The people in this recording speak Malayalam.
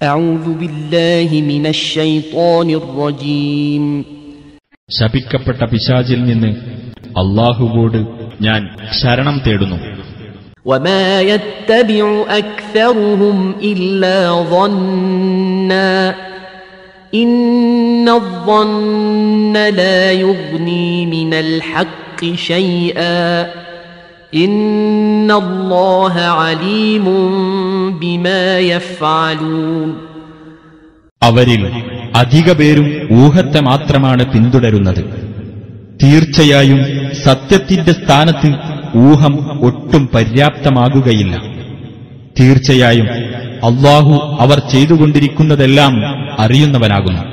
أعوذ بالله من الشيطان الرجيم ശപിക്കപ്പെട്ട പിശാചിൽ നിന്ന് അള്ളാഹുവോട് ഞാൻ ശരണം തേടുന്നു وما يتبع أكثرهم إلا ظنا إن الظن لا يغني من الحق شيئا إن الله عليم بما يفعلون അവരിൽ അധിക പേരും ഊഹത്തെ മാത്രമാണ് പിന്തുടരുന്നത് തീർച്ചയായും സത്യത്തിന്റെ സ്ഥാനത്ത് ഊഹം ഒട്ടും പര്യാപ്തമാകുകയില്ല തീർച്ചയായും അള്ളാഹു അവർ ചെയ്തുകൊണ്ടിരിക്കുന്നതെല്ലാം അറിയുന്നവനാകുന്നു